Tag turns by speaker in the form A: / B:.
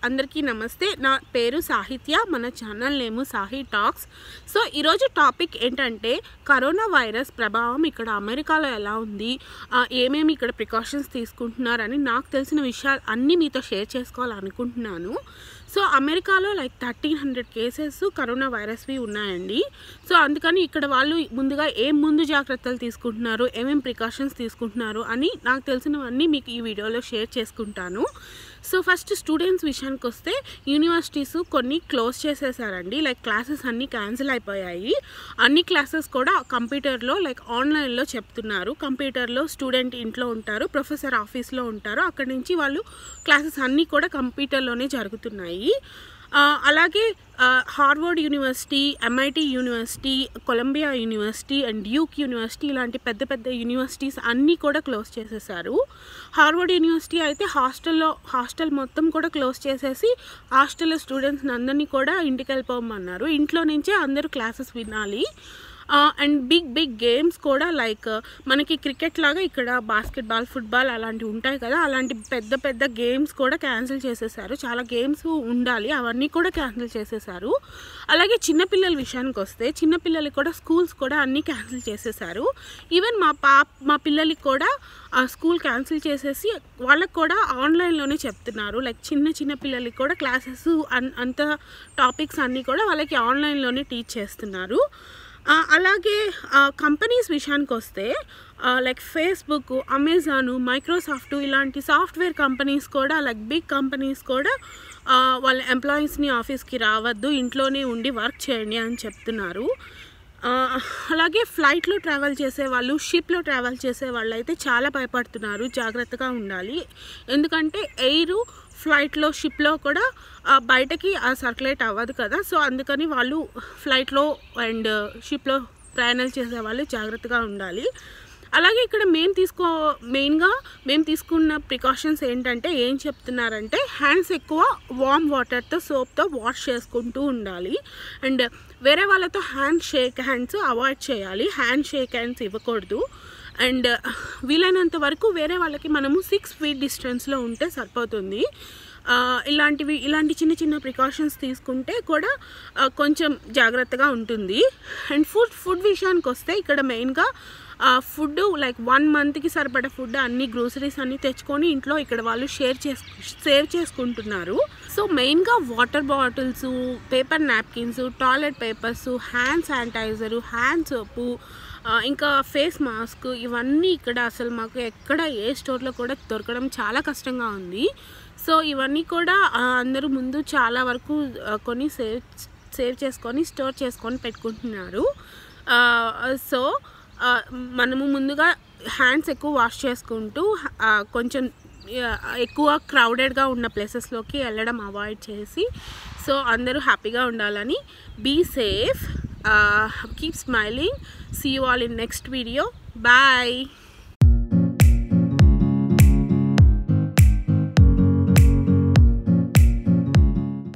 A: అందరికీ నమస్తే నా పేరు సాహిత్య మన ఛానల్ నేము సాహి టాక్స్ సో ఈరోజు టాపిక్ ఏంటంటే కరోనా వైరస్ ప్రభావం ఇక్కడ అమెరికాలో ఎలా ఉంది ఆ, ఏమేమి ఇక్కడ ప్రికాషన్స్ తీసుకుంటున్నారని నాకు తెలిసిన విషయాలు అన్నీ మీతో షేర్ చేసుకోవాలనుకుంటున్నాను సో అమెరికాలో like thirteen hundred cases corona వైరస్వి ఉన్నాయండి సో అందుకని ఇక్కడ వాళ్ళు ముందుగా ఏం ముందు జాగ్రత్తలు తీసుకుంటున్నారు ఏమేం ప్రికాషన్స్ తీసుకుంటున్నారు అని నాకు తెలిసినవన్నీ మీకు ఈ వీడియోలో షేర్ చేసుకుంటాను సో ఫస్ట్ స్టూడెంట్స్ విషయానికి వస్తే యూనివర్సిటీస్ కొన్ని క్లోజ్ చేసేసారండి లైక్ క్లాసెస్ అన్నీ క్యాన్సిల్ అయిపోయాయి అన్ని క్లాసెస్ కూడా కంప్యూటర్లో లైక్ ఆన్లైన్లో చెప్తున్నారు కంప్యూటర్లో స్టూడెంట్ ఇంట్లో ఉంటారు ప్రొఫెసర్ ఆఫీస్లో ఉంటారు అక్కడి నుంచి వాళ్ళు క్లాసెస్ అన్నీ కూడా కంప్యూటర్లోనే జరుగుతున్నాయి ఆ, అలాగే ఆ, Harvard university MIT university Columbia university and Duke university ఇలాంటి పెద్ద పెద్ద యూనివర్సిటీస్ అన్నీ కూడా క్లోజ్ చేసేసారు హార్వర్డ్ యూనివర్సిటీ అయితే హాస్టల్లో హాస్టల్ మొత్తం కూడా క్లోజ్ చేసేసి హాస్టల్ స్టూడెంట్స్ని అందరినీ కూడా ఇంటికి వెళ్ళిపోమన్నారు ఇంట్లో నుంచే అందరూ క్లాసెస్ వినాలి అండ్ బిగ్ బిగ్ గేమ్స్ కూడా లైక్ మనకి క్రికెట్ లాగా ఇక్కడ బాస్కెట్బాల్ ఫుట్బాల్ అలాంటివి ఉంటాయి కదా అలాంటి పెద్ద పెద్ద గేమ్స్ కూడా క్యాన్సిల్ చేసేసారు చాలా గేమ్స్ ఉండాలి అవన్నీ కూడా క్యాన్సిల్ చేసేసారు అలాగే చిన్నపిల్లల విషయానికి వస్తే చిన్నపిల్లలకి కూడా స్కూల్స్ కూడా అన్నీ క్యాన్సిల్ చేసేసారు ఈవెన్ మా పాప మా పిల్లలకి కూడా ఆ స్కూల్ క్యాన్సిల్ చేసేసి వాళ్ళకి కూడా ఆన్లైన్లోనే చెప్తున్నారు లైక్ చిన్న చిన్న పిల్లలకి కూడా క్లాసెస్ అన్ అంత టాపిక్స్ అన్నీ కూడా వాళ్ళకి ఆన్లైన్లోనే టీచ్ చేస్తున్నారు ఆ, అలాగే కంపెనీస్ విషయానికి వస్తే లైక్ ఫేస్బుక్ అమెజాన్ మైక్రోసాఫ్ట్ ఇలాంటి సాఫ్ట్వేర్ కంపెనీస్ కూడా లైక్ బిగ్ కంపెనీస్ కూడా ఆ, వాళ్ళ ఎంప్లాయీస్ని ఆఫీస్కి రావద్దు ఇంట్లోనే ఉండి వర్క్ చేయండి అని చెప్తున్నారు ఆ, అలాగే ఫ్లైట్లో ట్రావెల్ చేసే వాళ్ళు షిప్లో ట్రావెల్ చేసే వాళ్ళు అయితే చాలా భయపడుతున్నారు జాగ్రత్తగా ఉండాలి ఎందుకంటే ఎయిర్ ఫ్లైట్లో షిప్లో కూడా ఆ, బయటకి సర్క్యులేట్ అవ్వదు కదా సో అందుకని వాళ్ళు ఫ్లైట్లో అండ్ షిప్లో ప్రయాణాలు చేసే వాళ్ళు జాగ్రత్తగా ఉండాలి అలాగే ఇక్కడ మేము తీసుకో మెయిన్గా మేము తీసుకున్న ప్రికాషన్స్ ఏంటంటే ఏం చెప్తున్నారంటే హ్యాండ్స్ ఎక్కువ వామ్ వాటర్తో సోప్తో వాష్ చేసుకుంటూ ఉండాలి అండ్ వేరే వాళ్ళతో హ్యాండ్ షేక్ హ్యాండ్స్ అవాయిడ్ చేయాలి హ్యాండ్ షేక్ హ్యాండ్స్ ఇవ్వకూడదు అండ్ వీలైనంత వరకు వేరే వాళ్ళకి మనము సిక్స్ ఫీట్ డిస్టెన్స్లో ఉంటే సరిపోతుంది ఆ, ఇలాంటివి ఇలాంటి చిన్న చిన్న ప్రికాషన్స్ తీసుకుంటే కూడా ఆ, కొంచెం జాగ్రత్తగా ఉంటుంది అండ్ ఫుడ్ ఫుడ్ విషయానికి వస్తే ఇక్కడ మెయిన్గా ఫుడ్ లైక్ వన్ మంత్కి సరిపడా ఫుడ్ అన్ని గ్రోసరీస్ అన్ని తెచ్చుకొని ఇంట్లో ఇక్కడ వాళ్ళు షేర్ చేసు సేవ్ చేసుకుంటున్నారు సో మెయిన్గా water bottles paper napkins toilet papers hand sanitizer hand soap ఆ, ఇంకా ఫేస్ మాస్క్ ఇవన్నీ ఇక్కడ అసలు మాకు ఎక్కడ ఏ స్టోర్లో కూడా దొరకడం చాలా కష్టంగా ఉంది సో ఇవన్నీ కూడా ఆ, అందరూ ముందు చాలా వరకు ఆ, కొని సేవ్ సేవ్ చేసుకొని స్టోర్ చేసుకొని పెట్టుకుంటున్నారు ఆ, సో ఆ, మనము ముందుగా హ్యాండ్స్ ఎక్కువ వాష్ చేసుకుంటూ ఆ, కొంచెం ఆ, ఎక్కువ క్రౌడెడ్గా ఉన్న ప్లేసెస్లోకి వెళ్ళడం అవాయిడ్ చేసి సో అందరూ హ్యాపీగా ఉండాలని be safe keep smiling see you all in next video bye